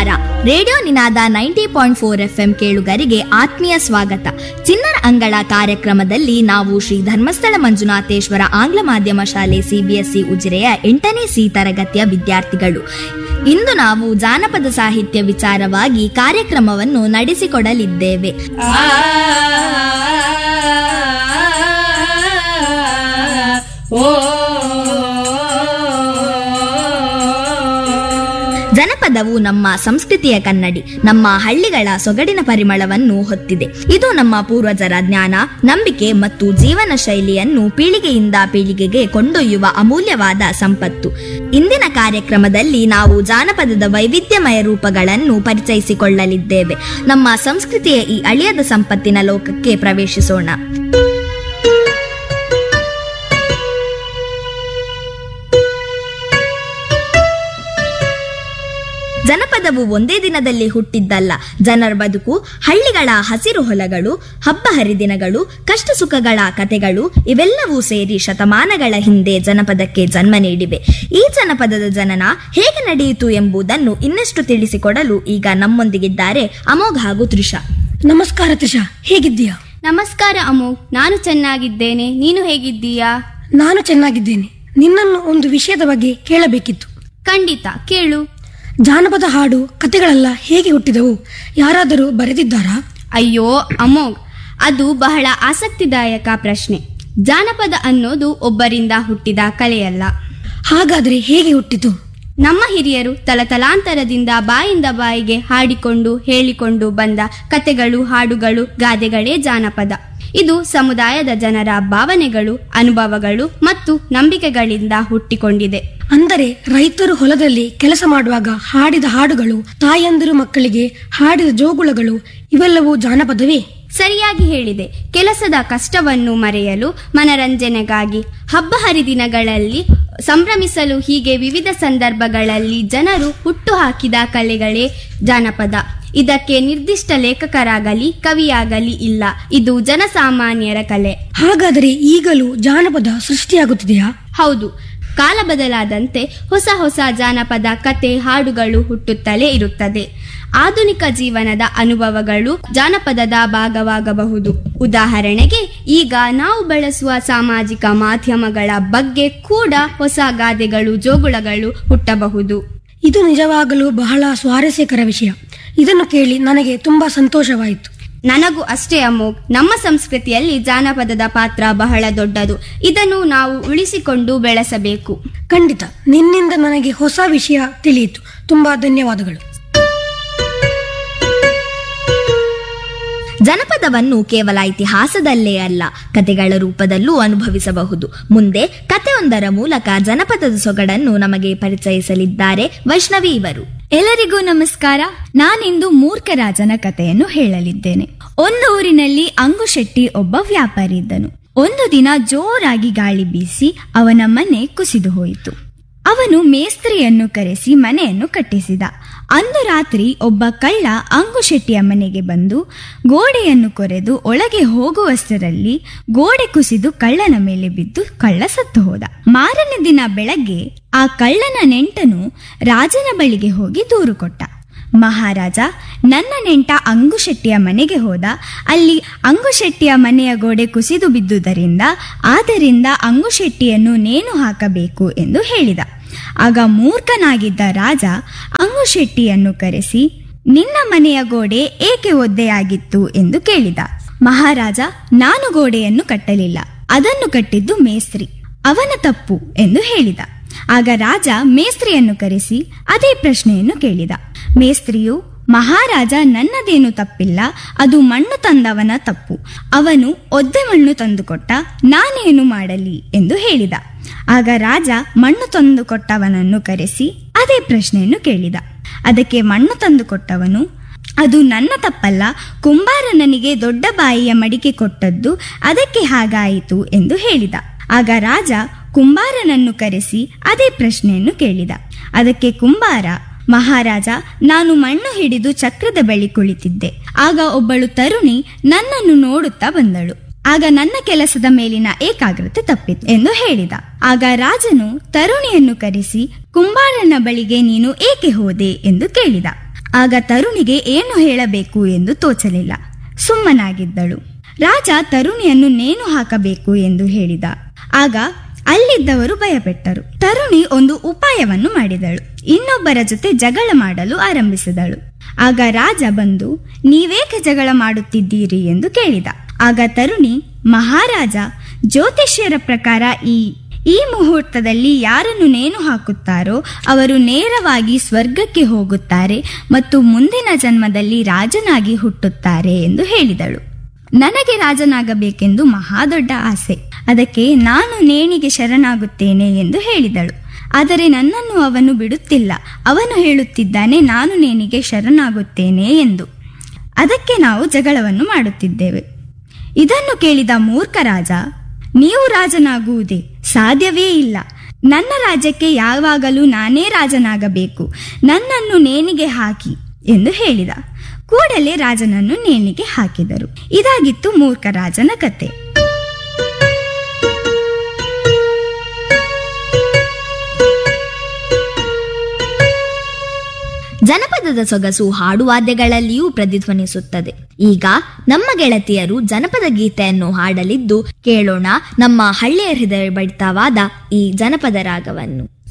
radio Ninada ninety point four FM ಎಂ ಕೇಳುಗರಿಗೆ ಆತ್ಮೀಯ ಸ್ವಾಗತ ಚಿನ್ನರ ಅಂಗಳ ಕಾರ್ಯಕ್ರಮದಲ್ಲಿ ನಾವು ಶ್ರೀ ಧರ್ಮಸ್ಥಳ ಮಂಜುನಾಥೇಶ್ವರ ಆಂಗ್ಲ ಮಾಧ್ಯಮ ಶಾಲೆ ಸಿಬಿಎಸ್ಇ ಉಜಿರೆಯ ಎಂಟನೇ ಸಿ ತರಗತಿಯ ವಿದ್ಯಾರ್ಥಿಗಳು ಇಂದು ನಾವು ಜಾನಪದ ಸಾಹಿತ್ಯ ವಿಚಾರವಾಗಿ ಕಾರ್ಯಕ್ರಮವನ್ನು ನಡೆಸಿಕೊಡಲಿದ್ದೇವೆ ಜನಪದವು ನಮ್ಮ ಸಂಸ್ಕೃತಿಯ ಕನ್ನಡಿ ನಮ್ಮ ಹಳ್ಳಿಗಳ ಸೊಗಡಿನ ಪರಿಮಳವನ್ನು ಹೊತ್ತಿದೆ ಇದು ನಮ್ಮ ಪೂರ್ವಜರ ಜ್ಞಾನ ನಂಬಿಕೆ ಮತ್ತು ಜೀವನ ಶೈಲಿಯನ್ನು ಪೀಳಿಗೆಯಿಂದ ಪೀಳಿಗೆಗೆ ಕೊಂಡೊಯ್ಯುವ ಅಮೂಲ್ಯವಾದ ಸಂಪತ್ತು ಇಂದಿನ ಕಾರ್ಯಕ್ರಮದಲ್ಲಿ ನಾವು ಜಾನಪದದ ವೈವಿಧ್ಯಮಯ ರೂಪಗಳನ್ನು ಪರಿಚಯಿಸಿಕೊಳ್ಳಲಿದ್ದೇವೆ ನಮ್ಮ ಸಂಸ್ಕೃತಿಯ ಈ ಅಳಿಯದ ಸಂಪತ್ತಿನ ಲೋಕಕ್ಕೆ ಪ್ರವೇಶಿಸೋಣ ಜನಪದವು ಒಂದೇ ದಿನದಲ್ಲಿ ಹುಟ್ಟಿದ್ದಲ್ಲ ಜನರ ಬದುಕು ಹಳ್ಳಿಗಳ ಹಸಿರು ಹೊಲಗಳು ಹಬ್ಬ ಹರಿದಿನಗಳು ಕಷ್ಟ ಸುಖಗಳ ಕತೆಗಳು ಇವೆಲ್ಲವೂ ಸೇರಿ ಶತಮಾನಗಳ ಹಿಂದೆ ಜನಪದಕ್ಕೆ ಜನ್ಮ ನೀಡಿವೆ ಈ ಜನಪದದ ಜನನ ಹೇಗೆ ನಡೆಯಿತು ಎಂಬುದನ್ನು ಇನ್ನಷ್ಟು ತಿಳಿಸಿಕೊಡಲು ಈಗ ನಮ್ಮೊಂದಿಗಿದ್ದಾರೆ ಅಮೋಘ್ ಹಾಗೂ ತ್ರಿಷಾ ನಮಸ್ಕಾರ ತ್ರಿಷಾ ಹೇಗಿದ್ದೀಯಾ ನಮಸ್ಕಾರ ಅಮೋಘ್ ನಾನು ಚೆನ್ನಾಗಿದ್ದೇನೆ ನೀನು ಹೇಗಿದ್ದೀಯಾ ನಾನು ಚೆನ್ನಾಗಿದ್ದೇನೆ ನಿನ್ನನ್ನು ಒಂದು ವಿಷಯದ ಬಗ್ಗೆ ಕೇಳಬೇಕಿತ್ತು ಖಂಡಿತ ಕೇಳು ಜಾನಪದ ಹಾಡು ಕತೆಗಳೆಲ್ಲ ಹೇಗೆ ಹುಟ್ಟಿದವು ಯಾರಾದರೂ ಬರೆದಿದ್ದಾರಾ ಅಯ್ಯೋ ಅಮೋಘ್ ಅದು ಬಹಳ ಆಸಕ್ತಿದಾಯಕ ಪ್ರಶ್ನೆ ಜಾನಪದ ಅನ್ನೋದು ಒಬ್ಬರಿಂದ ಹುಟ್ಟಿದ ಕಲೆಯಲ್ಲ ಹಾಗಾದರೆ ಹೇಗೆ ಹುಟ್ಟಿತು ನಮ್ಮ ಹಿರಿಯರು ತಲತಲಾಂತರದಿಂದ ಬಾಯಿಂದ ಬಾಯಿಗೆ ಹಾಡಿಕೊಂಡು ಹೇಳಿಕೊಂಡು ಬಂದ ಕತೆಗಳು ಹಾಡುಗಳು ಗಾದೆಗಳೇ ಜಾನಪದ ಇದು ಸಮುದಾಯದ ಜನರ ಭಾವನೆಗಳು ಅನುಭವಗಳು ಮತ್ತು ನಂಬಿಕೆಗಳಿಂದ ಹುಟ್ಟಿಕೊಂಡಿದೆ ಅಂದರೆ ರೈತರು ಹೊಲದಲ್ಲಿ ಕೆಲಸ ಮಾಡುವಾಗ ಹಾಡಿದ ಹಾಡುಗಳು ತಾಯಂದಿರು ಮಕ್ಕಳಿಗೆ ಹಾಡಿದ ಜೋಗುಳಗಳು ಇವೆಲ್ಲವೂ ಜಾನಪದವೇ ಸರಿಯಾಗಿ ಹೇಳಿದೆ ಕೆಲಸದ ಕಷ್ಟವನ್ನು ಮರೆಯಲು ಮನರಂಜನೆಗಾಗಿ ಹಬ್ಬ ಹರಿದಿನಗಳಲ್ಲಿ ಸಂಭ್ರಮಿಸಲು ಹೀಗೆ ವಿವಿಧ ಸಂದರ್ಭಗಳಲ್ಲಿ ಜನರು ಹುಟ್ಟುಹಾಕಿದ ಕಲೆಗಳೇ ಜಾನಪದ ಇದಕ್ಕೆ ನಿರ್ದಿಷ್ಟ ಲೇಖಕರಾಗಲಿ ಕವಿಯಾಗಲಿ ಇಲ್ಲ ಇದು ಜನಸಾಮಾನ್ಯರ ಕಲೆ ಹಾಗಾದರೆ ಈಗಲೂ ಜಾನಪದ ಸೃಷ್ಟಿಯಾಗುತ್ತಿದೆಯಾ ಹೌದು ಕಾಲ ಬದಲಾದಂತೆ ಹೊಸ ಹೊಸ ಜಾನಪದ ಕತೆ ಹಾಡುಗಳು ಹುಟ್ಟುತ್ತಲೇ ಇರುತ್ತದೆ ಆಧುನಿಕ ಜೀವನದ ಅನುಭವಗಳು ಜಾನಪದದ ಭಾಗವಾಗಬಹುದು ಉದಾಹರಣೆಗೆ ಈಗ ನಾವು ಬಳಸುವ ಸಾಮಾಜಿಕ ಮಾಧ್ಯಮಗಳ ಬಗ್ಗೆ ಕೂಡ ಹೊಸ ಗಾದೆಗಳು ಜೋಗುಳಗಳು ಹುಟ್ಟಬಹುದು ಇದು ನಿಜವಾಗಲೂ ಬಹಳ ಸ್ವಾರಸ್ಯಕರ ವಿಷಯ ಇದನ್ನು ಕೇಳಿ ನನಗೆ ತುಂಬಾ ಸಂತೋಷವಾಯಿತು ನನಗೂ ಅಷ್ಟೇ ಅಮೋಘ್ ನಮ್ಮ ಸಂಸ್ಕೃತಿಯಲ್ಲಿ ಜಾನಪದದ ಪಾತ್ರ ಬಹಳ ದೊಡ್ಡದು ಇದನ್ನು ನಾವು ಉಳಿಸಿಕೊಂಡು ಬೆಳೆಸಬೇಕು ಖಂಡಿತ ನಿನ್ನಿಂದ ನನಗೆ ಹೊಸ ವಿಷಯ ತಿಳಿಯಿತು ತುಂಬಾ ಧನ್ಯವಾದಗಳು ಜನಪದವನ್ನು ಕೇವಲ ಇತಿಹಾಸದಲ್ಲೇ ಅಲ್ಲ ಕತೆಗಳ ರೂಪದಲ್ಲೂ ಅನುಭವಿಸಬಹುದು ಮುಂದೆ ಕತೆಯೊಂದರ ಮೂಲಕ ಜನಪದದ ಸೊಗಡನ್ನು ನಮಗೆ ಪರಿಚಯಿಸಲಿದ್ದಾರೆ ವೈಷ್ಣವಿ ಇವರು ಎಲ್ಲರಿಗೂ ನಮಸ್ಕಾರ ನಾನಿಂದು ಮೂರ್ಖರಾಜನ ಕಥೆಯನ್ನು ಹೇಳಲಿದ್ದೇನೆ ಒಂದು ಊರಿನಲ್ಲಿ ಅಂಗುಶೆಟ್ಟಿ ಒಬ್ಬ ವ್ಯಾಪಾರಿ ಇದ್ದನು ಒಂದು ದಿನ ಜೋರಾಗಿ ಗಾಳಿ ಬೀಸಿ ಅವನ ಮನೆ ಕುಸಿದು ಹೋಯಿತು ಅವನು ಮೇಸ್ತ್ರಿಯನ್ನು ಕರೆಸಿ ಮನೆಯನ್ನು ಕಟ್ಟಿಸಿದ ಅಂದು ರಾತ್ರಿ ಒಬ್ಬ ಕಳ್ಳ ಅಂಗುಶೆಟ್ಟಿಯ ಮನೆಗೆ ಬಂದು ಗೋಡೆಯನ್ನು ಕೊರೆದು ಒಳಗೆ ಹೋಗುವಷ್ಟರಲ್ಲಿ ಗೋಡೆ ಕುಸಿದು ಕಳ್ಳನ ಮೇಲೆ ಬಿದ್ದು ಕಳ್ಳ ಸತ್ತು ಹೋದ ಮಾರನೇ ದಿನ ಬೆಳಗ್ಗೆ ಆ ಕಳ್ಳನ ನೆಂಟನು ರಾಜನ ಬಳಿಗೆ ಹೋಗಿ ದೂರು ಕೊಟ್ಟ ಮಹಾರಾಜ ನನ್ನ ನೆಂಟ ಅಂಗುಶೆಟ್ಟಿಯ ಮನೆಗೆ ಹೋದ ಅಲ್ಲಿ ಅಂಗುಶೆಟ್ಟಿಯ ಮನೆಯ ಗೋಡೆ ಕುಸಿದು ಬಿದ್ದುದರಿಂದ ಆದ್ದರಿಂದ ಅಂಗುಶೆಟ್ಟಿಯನ್ನು ನೇಣು ಹಾಕಬೇಕು ಎಂದು ಹೇಳಿದ ಆಗ ಮೂರ್ಖನಾಗಿದ್ದ ರಾಜ ಅಂಗುಶೆಟ್ಟಿಯನ್ನು ಕರೆಸಿ ನಿನ್ನ ಮನೆಯ ಗೋಡೆ ಏಕೆ ಒದ್ದೆಯಾಗಿತ್ತು ಎಂದು ಕೇಳಿದ ಮಹಾರಾಜ ನಾನು ಗೋಡೆಯನ್ನು ಕಟ್ಟಲಿಲ್ಲ ಅದನ್ನು ಕಟ್ಟಿದ್ದು ಮೇಸ್ತ್ರಿ ಅವನ ತಪ್ಪು ಎಂದು ಹೇಳಿದ ಆಗ ರಾಜ ಮೇಸ್ತ್ರಿಯನ್ನು ಕರೆಸಿ ಅದೇ ಪ್ರಶ್ನೆಯನ್ನು ಕೇಳಿದ ಮೇಸ್ತ್ರಿಯು ಮಹಾರಾಜ ನನ್ನದೇನು ತಪ್ಪಿಲ್ಲ ಅದು ಮಣ್ಣು ತಂದವನ ತಪ್ಪು ಅವನು ಒದ್ದೆ ಮಣ್ಣು ತಂದುಕೊಟ್ಟ ನಾನೇನು ಮಾಡಲಿ ಎಂದು ಹೇಳಿದ ಆಗ ರಾಜ ಮಣ್ಣು ತಂದುಕೊಟ್ಟವನನ್ನು ಕರೆಸಿ ಅದೇ ಪ್ರಶ್ನೆಯನ್ನು ಕೇಳಿದ ಅದಕ್ಕೆ ಮಣ್ಣು ತಂದುಕೊಟ್ಟವನು ಅದು ನನ್ನ ತಪ್ಪಲ್ಲ ಕುಂಬಾರ ನನಗೆ ದೊಡ್ಡ ಬಾಯಿಯ ಮಡಿಕೆ ಕೊಟ್ಟದ್ದು ಅದಕ್ಕೆ ಹಾಗಾಯಿತು ಎಂದು ಹೇಳಿದ ಆಗ ರಾಜ ಕುಂಬಾರನನ್ನು ಕರೆಸಿ ಅದೇ ಪ್ರಶ್ನೆಯನ್ನು ಕೇಳಿದ ಅದಕ್ಕೆ ಕುಂಬಾರ ಮಹಾರಾಜ ನಾನು ಮಣ್ಣು ಹಿಡಿದು ಚಕ್ರದ ಬಳಿ ಕುಳಿತಿದ್ದೆ ಆಗ ಒಬ್ಬಳು ತರುಣಿ ನನ್ನನ್ನು ನೋಡುತ್ತಾ ಬಂದಳು ಆಗ ನನ್ನ ಕೆಲಸದ ಮೇಲಿನ ಏಕಾಗ್ರತೆ ತಪ್ಪಿತು ಎಂದು ಹೇಳಿದ ಆಗ ರಾಜನು ತರುಣಿಯನ್ನು ಕರೆಸಿ ಕುಂಬಾರನ ಬಳಿಗೆ ನೀನು ಏಕೆ ಹೋದೆ ಎಂದು ಕೇಳಿದ ಆಗ ತರುಣಿಗೆ ಏನು ಹೇಳಬೇಕು ಎಂದು ತೋಚಲಿಲ್ಲ ಸುಮ್ಮನಾಗಿದ್ದಳು ರಾಜ ತರುಣಿಯನ್ನು ನೇಣು ಹಾಕಬೇಕು ಎಂದು ಹೇಳಿದ ಆಗ ಅಲ್ಲಿದ್ದವರು ಭಯಪಟ್ಟರು ತರುಣಿ ಒಂದು ಉಪಾಯವನ್ನು ಮಾಡಿದಳು ಇನ್ನೊಬ್ಬರ ಜೊತೆ ಜಗಳ ಮಾಡಲು ಆರಂಭಿಸಿದಳು ಆಗ ರಾಜ ಬಂದು ನೀವೇಕೆ ಜಗಳ ಮಾಡುತ್ತಿದ್ದೀರಿ ಎಂದು ಕೇಳಿದ ಆಗ ತರುಣಿ ಮಹಾರಾಜ ಜ್ಯೋತಿಷ್ಯರ ಪ್ರಕಾರ ಈ ಈ ಮುಹೂರ್ತದಲ್ಲಿ ಯಾರನ್ನು ನೇಣು ಹಾಕುತ್ತಾರೋ ಅವರು ನೇರವಾಗಿ ಸ್ವರ್ಗಕ್ಕೆ ಹೋಗುತ್ತಾರೆ ಮತ್ತು ಮುಂದಿನ ಜನ್ಮದಲ್ಲಿ ರಾಜನಾಗಿ ಹುಟ್ಟುತ್ತಾರೆ ಎಂದು ಹೇಳಿದಳು ನನಗೆ ರಾಜನಾಗಬೇಕೆಂದು ಮಹಾದೊಡ್ಡ ಆಸೆ ಅದಕ್ಕೆ ನಾನು ನೇಣಿಗೆ ಶರಣಾಗುತ್ತೇನೆ ಎಂದು ಹೇಳಿದಳು ಆದರೆ ನನ್ನನ್ನು ಅವನು ಬಿಡುತ್ತಿಲ್ಲ ಅವನು ಹೇಳುತ್ತಿದ್ದಾನೆ ನಾನು ನೇಣಿಗೆ ಶರಣಾಗುತ್ತೇನೆ ಎಂದು ಅದಕ್ಕೆ ನಾವು ಜಗಳವನ್ನು ಮಾಡುತ್ತಿದ್ದೇವೆ ಇದನ್ನು ಕೇಳಿದ ಮೂರ್ಖ ರಾಜ ನೀವು ರಾಜನಾಗುವುದೇ ಸಾಧ್ಯವೇ ಇಲ್ಲ ನನ್ನ ರಾಜ್ಯಕ್ಕೆ ಯಾವಾಗಲೂ ನಾನೇ ರಾಜನಾಗಬೇಕು ನನ್ನನ್ನು ನೇಣಿಗೆ ಹಾಕಿ ಎಂದು ಹೇಳಿದ ಕೂಡಲೇ ರಾಜನನ್ನು ನೇಣಿಗೆ ಹಾಕಿದರು ಇದಾಗಿತ್ತು ಮೂರ್ಖ ರಾಜನ ಕತೆ ಜನಪದದ ಸೊಗಸು ಹಾಡುವಾದ್ಯಗಳಲ್ಲಿಯೂ ಪ್ರತಿಧ್ವನಿಸುತ್ತದೆ ಈಗ ನಮ್ಮ ಗೆಳತಿಯರು ಜನಪದ ಗೀತೆಯನ್ನು ಹಾಡಲಿದ್ದು ಕೇಳೋಣ ನಮ್ಮ ಹಳ್ಳಿಯ ಹೃದಯ ಬಡಿತವಾದ ಈ ಜನಪದ ರಾಗವನ್ನು